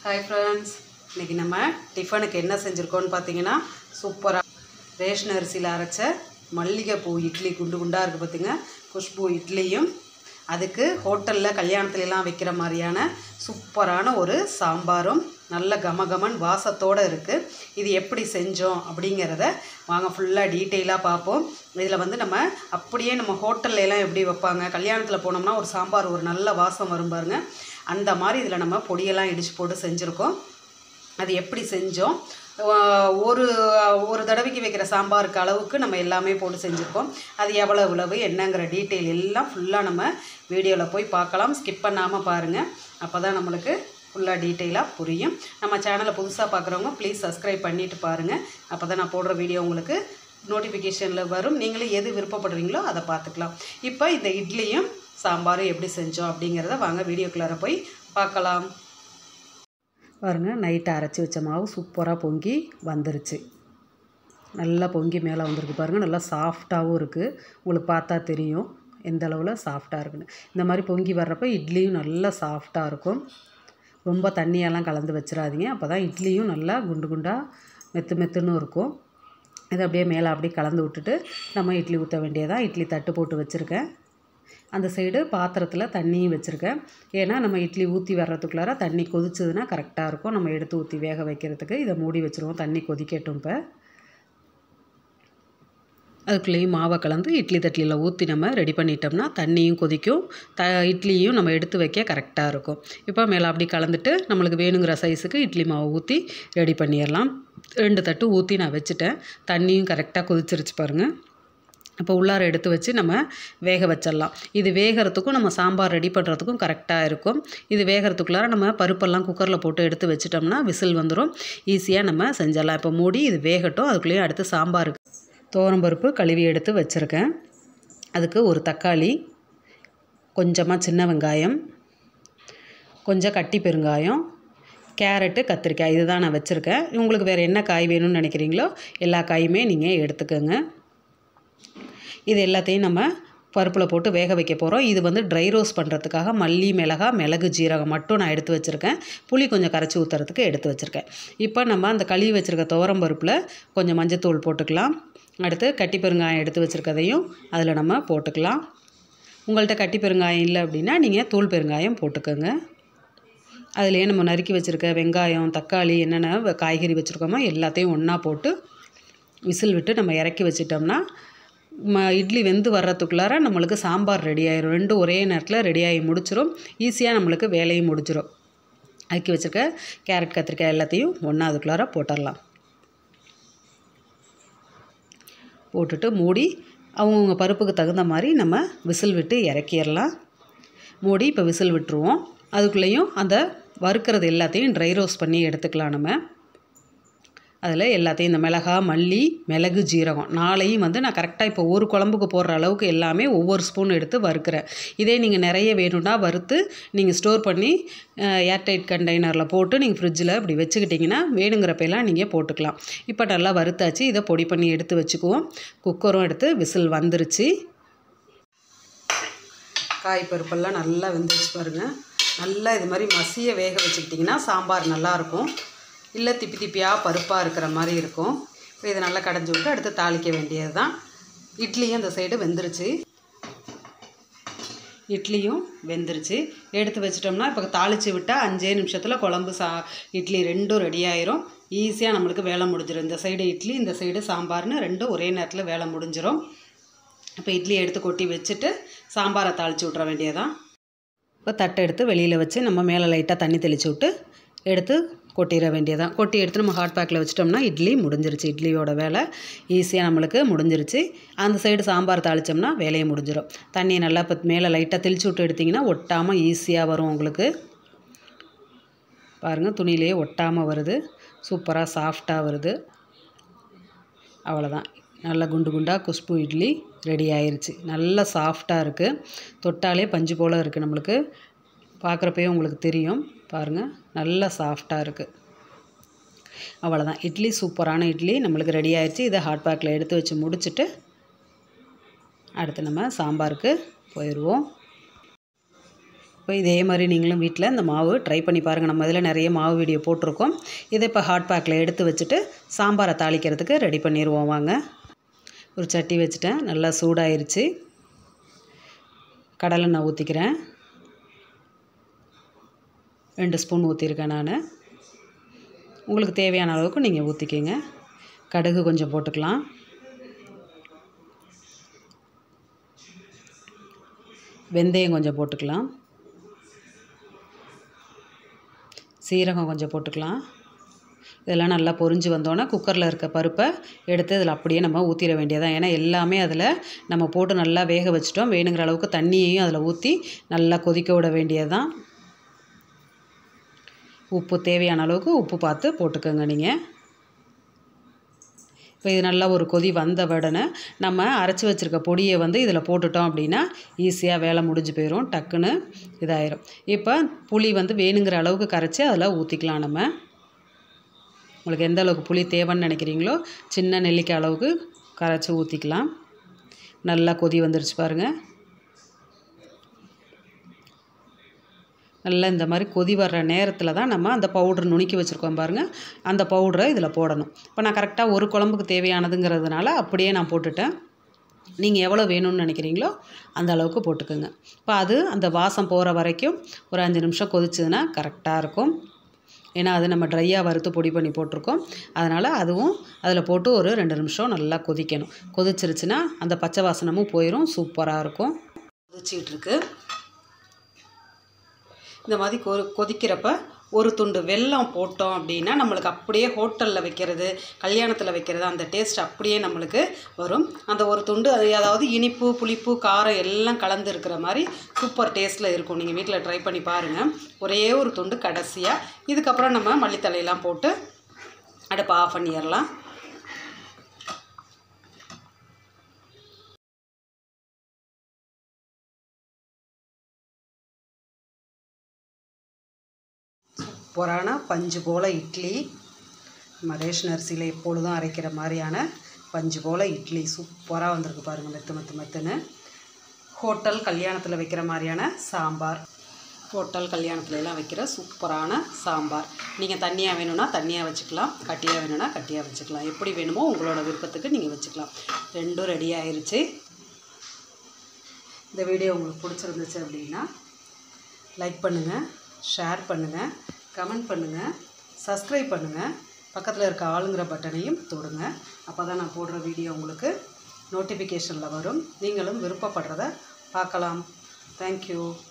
hi friends இன்றைக்கி நம்ம டிஃபனுக்கு என்ன செஞ்சுருக்கோன்னு பார்த்தீங்கன்னா சூப்பராக ரேஷன் அரிசியில் அரைச்ச மல்லிகைப்பூ இட்லி குண்டு குண்டாக இருக்குது பார்த்துங்க குஷ்பூ இட்லியும் அதுக்கு ஹோட்டலில் கல்யாணத்துலலாம் வைக்கிற மாதிரியான சூப்பரான ஒரு சாம்பாரும் நல்ல கமகமன் வாசத்தோடு இருக்குது இது எப்படி செஞ்சோம் அப்படிங்கிறத வாங்க ஃபுல்லாக டீட்டெயிலாக பார்ப்போம் இதில் வந்து நம்ம அப்படியே நம்ம ஹோட்டல்ல எல்லாம் எப்படி வைப்பாங்க கல்யாணத்தில் போனோம்னா ஒரு சாம்பார் ஒரு நல்ல வாசம் வரும் பாருங்க அந்த மாதிரி இதில் நம்ம பொடியெல்லாம் இடித்து போட்டு செஞ்சுருக்கோம் அது எப்படி செஞ்சோம் ஆஹ் ஒரு ஒரு தடவைக்கு வைக்கிற சாம்பாருக்கு அளவுக்கு நம்ம எல்லாமே போட்டு செஞ்சுருக்கோம் அது எவ்வளோ உழவு என்னங்கிற டீட்டெயில் எல்லாம் ஃபுல்லாக நம்ம வீடியோவில் போய் பார்க்கலாம் ஸ்கிப் பண்ணாமல் பாருங்கள் அப்போ தான் நம்மளுக்கு ஃபுல்லாக டீட்டெயிலாக புரியும் நம்ம சேனலை புதுசாக பார்க்குறவங்க ப்ளீஸ் சப்ஸ்கிரைப் பண்ணிவிட்டு பாருங்கள் அப்போ தான் நான் போடுற வீடியோ உங்களுக்கு நோட்டிஃபிகேஷனில் வரும் நீங்களும் எது விருப்பப்படுறீங்களோ அதை பார்த்துக்கலாம் இப்போ இந்த இட்லியும் சாம்பாரும் எப்படி செஞ்சோம் அப்படிங்கிறத வாங்க வீடியோக்குள்ளார போய் பார்க்கலாம் பாருங்கள் நைட்டு அரைச்சி வச்ச மாவு சூப்பராக பொங்கி வந்துருச்சு நல்லா பொங்கி மேலே வந்திருக்கு பாருங்கள் நல்லா சாஃப்டாகவும் இருக்குது உங்களுக்கு பார்த்தா தெரியும் எந்த அளவில் சாஃப்டாக இருக்குன்னு இந்த மாதிரி பொங்கி வர்றப்ப இட்லியும் நல்லா சாஃப்டாக இருக்கும் ரொம்ப தண்ணியெல்லாம் கலந்து வச்சிடாதீங்க அப்போ தான் இட்லியும் நல்லா குண்டு குண்டாக மெத்து மெத்துன்னு இருக்கும் இதை அப்படியே மேலே அப்படியே கலந்து விட்டுட்டு நம்ம இட்லி ஊற்ற வேண்டியதாக இட்லி தட்டு போட்டு வச்சுருக்கேன் அந்த சைடு பாத்திரத்தில் தண்ணியும் வச்சுருக்கேன் ஏன்னா நம்ம இட்லி ஊற்றி வர்றதுக்குள்ளார தண்ணி கொதிச்சதுன்னா கரெக்டாக இருக்கும் நம்ம எடுத்து ஊற்றி வேக வைக்கிறதுக்கு இதை மூடி வச்சுருவோம் தண்ணி கொதிக்கட்டும் இப்போ அதுக்குள்ளேயும் மாவை கலந்து இட்லி தட்டிலில் ஊற்றி நம்ம ரெடி பண்ணிட்டோம்னா தண்ணியும் கொதிக்கும் த இட்லியும் நம்ம எடுத்து வைக்க கரெக்டாக இருக்கும் இப்போ மேலே அப்படி கலந்துட்டு நம்மளுக்கு வேணுங்கிற சைஸுக்கு இட்லி மாவு ஊற்றி ரெடி பண்ணிடலாம் ரெண்டு தட்டு ஊற்றி நான் வச்சுட்டேன் தண்ணியும் கரெக்டாக கொதிச்சிருச்சு பாருங்கள் இப்போ உள்ளார எடுத்து வச்சு நம்ம வேக வச்சிடலாம் இது வேகிறதுக்கும் நம்ம சாம்பார் ரெடி பண்ணுறதுக்கும் கரெக்டாக இருக்கும் இது வேகிறதுக்குள்ளார நம்ம பருப்பெல்லாம் குக்கரில் போட்டு எடுத்து வச்சிட்டோம்னா விசில் வந்துடும் ஈஸியாக நம்ம செஞ்சிடலாம் இப்போ மூடி இது வேகட்டும் அதுக்குள்ளேயும் அடுத்து சாம்பாருக்கு பருப்பு கழுவி எடுத்து வச்சுருக்கேன் அதுக்கு ஒரு தக்காளி கொஞ்சமாக சின்ன வெங்காயம் கொஞ்சம் கட்டி பெருங்காயம் கேரட்டு கத்திரிக்காய் இதுதான் நான் வச்சுருக்கேன் உங்களுக்கு வேறு என்ன காய் வேணும்னு நினைக்கிறீங்களோ எல்லா காயுமே நீங்கள் எடுத்துக்கோங்க இது எல்லாத்தையும் நம்ம பருப்பில் போட்டு வேக வைக்க போகிறோம் இது வந்து ட்ரை ரோஸ்ட் பண்ணுறதுக்காக மல்லி மிளகா மிளகு ஜீரகம் மட்டும் நான் எடுத்து வச்சுருக்கேன் புளி கொஞ்சம் கரைச்சி ஊற்றுறதுக்கு எடுத்து வச்சுருக்கேன் இப்போ நம்ம அந்த கழுவி வச்சுருக்க துவரம் பருப்பில் கொஞ்சம் மஞ்சத்தூள் போட்டுக்கலாம் அடுத்து கட்டி பெருங்காயம் எடுத்து வச்சுருக்கதையும் அதில் நம்ம போட்டுக்கலாம் உங்கள்கிட்ட கட்டி பெருங்காயம் இல்லை அப்படின்னா நீங்கள் தூள் பெருங்காயம் போட்டுக்கோங்க அதிலே நம்ம நறுக்கி வச்சுருக்க வெங்காயம் தக்காளி என்னென்ன காய்கறி வச்சுருக்கோமோ எல்லாத்தையும் ஒன்றா போட்டு விசில் விட்டு நம்ம இறக்கி வச்சிட்டோம்னா ம இட்லி வெந்து வர்றதுக்குள்ளார நம்மளுக்கு சாம்பார் ரெடி ஆயிரும் ரெண்டும் ஒரே நேரத்தில் ரெடி ஆகி முடிச்சிடும் ஈஸியாக நம்மளுக்கு வேலையும் முடிச்சிடும் அதுக்கி வச்சுருக்க கேரட் கத்திரிக்காய் எல்லாத்தையும் ஒன்றா அதுக்குள்ளார போட்டுடலாம் போட்டுட்டு மூடி அவங்கவுங்க பருப்புக்கு தகுந்த மாதிரி நம்ம விசில் விட்டு இறக்கிடலாம் மூடி இப்போ விசில் விட்டுருவோம் அதுக்குள்ளேயும் அந்த வறுக்கிறது எல்லாத்தையும் ட்ரை ரோஸ்ட் பண்ணி எடுத்துக்கலாம் நம்ம அதில் எல்லாத்தையும் இந்த மிளகா மல்லி மிளகு ஜீரகம் நாளையும் வந்து நான் கரெக்டாக இப்போ ஒரு குழம்புக்கு போடுற அளவுக்கு எல்லாமே ஒவ்வொரு ஸ்பூன் எடுத்து வறுக்கிறேன் இதே நீங்கள் நிறைய வேணும்னா வறுத்து நீங்கள் ஸ்டோர் பண்ணி ஏர்டைட் கண்டெய்னரில் போட்டு நீங்கள் ஃப்ரிட்ஜில் இப்படி வச்சுக்கிட்டிங்கன்னா வேணுங்கிறப்பெல்லாம் நீங்கள் போட்டுக்கலாம் இப்போ நல்லா வறுத்தாச்சு இதை பொடி பண்ணி எடுத்து வச்சுக்குவோம் குக்கரும் எடுத்து விசில் வந்துருச்சு காய் பருப்பெல்லாம் நல்லா வெந்துருச்சு பாருங்கள் நல்லா இது மாதிரி மசிய வேக வச்சுக்கிட்டிங்கன்னா சாம்பார் நல்லாயிருக்கும் இல்லை திப்பி திப்பியாக பருப்பாக இருக்கிற மாதிரி இருக்கும் இப்போ இதை நல்லா கடைஞ்சி விட்டு அடுத்து தாளிக்க வேண்டியது தான் இட்லியும் அந்த சைடு வெந்துருச்சு இட்லியும் வெந்துருச்சு எடுத்து வச்சிட்டோம்னா இப்போ தாளித்து விட்டால் அஞ்சே நிமிஷத்தில் குழம்பு சா இட்லி ரெண்டும் ரெடி ஆயிரும் ஈஸியாக நம்மளுக்கு வேலை முடிஞ்சிடும் இந்த சைடு இட்லி இந்த சைடு சாம்பார்னு ரெண்டும் ஒரே நேரத்தில் வேலை முடிஞ்சிடும் இப்போ இட்லி எடுத்து கொட்டி வச்சுட்டு சாம்பாரை தாளித்து விட்ற வேண்டியதான் இப்போ தட்டை எடுத்து வெளியில் வச்சு நம்ம மேலே லைட்டாக தண்ணி தெளித்து விட்டு எடுத்து கொட்டிட வேண்டியதான் கொட்டி எடுத்து நம்ம ஹாட் பேக்கில் வச்சிட்டோம்னா இட்லி முடிஞ்சிருச்சு இட்லியோட வேலை ஈஸியாக நம்மளுக்கு முடிஞ்சிருச்சு அந்த சைடு சாம்பார் தாளித்தோம்னா வேலையை முடிஞ்சிடும் தண்ணியை நல்லா இப்போ மேலே லைட்டாக தெளித்து விட்டு எடுத்திங்கன்னா ஒட்டாமல் ஈஸியாக வரும் உங்களுக்கு பாருங்கள் துணியிலேயே ஒட்டாமல் வருது சூப்பராக சாஃப்டாக வருது அவ்வளோதான் நல்லா குண்டு குண்டாக குஷ்பு இட்லி ரெடி ஆயிருச்சு நல்லா சாஃப்டாக இருக்குது தொட்டாலே பஞ்சு போல் இருக்குது நம்மளுக்கு பார்க்குறப்பயே உங்களுக்கு தெரியும் பாருங்கள் நல்லா சாஃப்டாக இருக்குது அவ்வளோதான் இட்லி சூப்பரான இட்லி நம்மளுக்கு ரெடி ஆயிடுச்சு இதை ஹாட் பேக்கில் எடுத்து வச்சு முடிச்சுட்டு அடுத்து நம்ம சாம்பாருக்கு போயிடுவோம் இப்போ இதே மாதிரி நீங்களும் வீட்டில் இந்த மாவு ட்ரை பண்ணி பாருங்கள் நம்ம இதில் நிறைய மாவு வீடியோ போட்டிருக்கோம் இதை இப்போ ஹாட் பேக்கில் எடுத்து வச்சுட்டு சாம்பாரை தாளிக்கிறதுக்கு ரெடி பண்ணிடுவோம் வாங்க ஒரு சட்டி வச்சுட்டேன் நல்லா சூடாயிருச்சு கடலெண்ணெய் ஊற்றிக்கிறேன் ரெண்டு ஸ்பூன் ஊற்றிருக்கேன் நான் உங்களுக்கு தேவையான அளவுக்கு நீங்கள் ஊற்றிக்கிங்க கடுகு கொஞ்சம் போட்டுக்கலாம் வெந்தயம் கொஞ்சம் போட்டுக்கலாம் சீரகம் கொஞ்சம் போட்டுக்கலாம் இதெல்லாம் நல்லா பொரிஞ்சு வந்தோன்னே குக்கரில் இருக்க பருப்பை எடுத்து இதில் அப்படியே நம்ம ஊற்றிட வேண்டியதான் ஏன்னா எல்லாமே அதில் நம்ம போட்டு நல்லா வேக வச்சிட்டோம் வேணுங்கிற அளவுக்கு தண்ணியையும் அதில் ஊற்றி நல்லா கொதிக்க விட வேண்டியதுதான் உப்பு தேவையான அளவுக்கு உப்பு பார்த்து போட்டுக்கோங்க நீங்கள் இப்போ இது நல்லா ஒரு கொதி வந்த உடனே நம்ம அரைச்சி வச்சுருக்க பொடியை வந்து இதில் போட்டுட்டோம் அப்படின்னா ஈஸியாக வேலை முடிஞ்சு போயிடும் டக்குன்னு இதாயிரும் இப்போ புளி வந்து வேணுங்கிற அளவுக்கு கரைச்சி அதில் ஊற்றிக்கலாம் நம்ம உங்களுக்கு எந்த அளவுக்கு புளி தேவைன்னு நினைக்கிறீங்களோ சின்ன நெல்லிக்காய் அளவுக்கு கரைச்சி ஊற்றிக்கலாம் நல்லா கொதி வந்துருச்சு பாருங்கள் நல்லா இந்த மாதிரி கொதி வர்ற நேரத்தில் தான் நம்ம அந்த பவுட்ரு நுணுக்கி வச்சுருக்கோம் பாருங்கள் அந்த பவுடரை இதில் போடணும் இப்போ நான் கரெக்டாக ஒரு குழம்புக்கு தேவையானதுங்கிறதுனால அப்படியே நான் போட்டுட்டேன் நீங்கள் எவ்வளோ வேணும்னு நினைக்கிறீங்களோ அந்த அளவுக்கு போட்டுக்கோங்க இப்போ அது அந்த வாசம் போகிற வரைக்கும் ஒரு அஞ்சு நிமிஷம் கொதிச்சதுன்னா கரெக்டாக இருக்கும் ஏன்னா அது நம்ம ட்ரையாக வறுத்து பொடி பண்ணி போட்டிருக்கோம் அதனால் அதுவும் அதில் போட்டு ஒரு ரெண்டு நிமிஷம் நல்லா கொதிக்கணும் கொதிச்சிருச்சுன்னா அந்த பச்சை வாசனமும் போயிடும் சூப்பராக இருக்கும் கொதிச்சிக்கிட்டு இருக்கு இந்த மாதிரி கொ கொதிக்கிறப்ப ஒரு துண்டு வெல்லம் போட்டோம் அப்படின்னா நம்மளுக்கு அப்படியே ஹோட்டலில் வைக்கிறது கல்யாணத்தில் வைக்கிறது அந்த டேஸ்ட் அப்படியே நம்மளுக்கு வரும் அந்த ஒரு துண்டு அது அதாவது இனிப்பு புளிப்பு காரம் எல்லாம் கலந்து இருக்கிற மாதிரி சூப்பர் டேஸ்ட்டில் இருக்கும் நீங்கள் வீட்டில் ட்ரை பண்ணி பாருங்கள் ஒரே ஒரு துண்டு கடைசியாக இதுக்கப்புறம் நம்ம மல்லித்தலையெல்லாம் போட்டு அடுப்பை ஆஃப் பண்ணிடலாம் சூப்பரான பஞ்சு போல் இட்லி நம்ம ரேஷன் அரிசியில் எப்பொழுதும் அரைக்கிற மாதிரியான பஞ்சு போல் இட்லி சூப்பராக வந்திருக்கு பாருங்கள் மெத்து மெத்து மெத்துன்னு ஹோட்டல் கல்யாணத்தில் வைக்கிற மாதிரியான சாம்பார் ஹோட்டல் கல்யாணத்துல எல்லாம் வைக்கிற சூப்பரான சாம்பார் நீங்கள் தண்ணியாக வேணும்னா தண்ணியாக வச்சுக்கலாம் கட்டியாக வேணும்னா கட்டியாக வச்சுக்கலாம் எப்படி வேணுமோ உங்களோட விருப்பத்துக்கு நீங்கள் வச்சுக்கலாம் ரெண்டும் ரெடி ஆயிருச்சு இந்த வீடியோ உங்களுக்கு பிடிச்சிருந்துச்சு அப்படின்னா லைக் பண்ணுங்கள் ஷேர் பண்ணுங்கள் கமெண்ட் பண்ணுங்கள் சப்ஸ்கிரைப் பண்ணுங்கள் பக்கத்தில் இருக்க ஆளுங்கிற பட்டனையும் தொடுங்க அப்போ தான் நான் போடுற வீடியோ உங்களுக்கு நோட்டிஃபிகேஷனில் வரும் நீங்களும் விருப்பப்படுறத பார்க்கலாம் தேங்க்யூ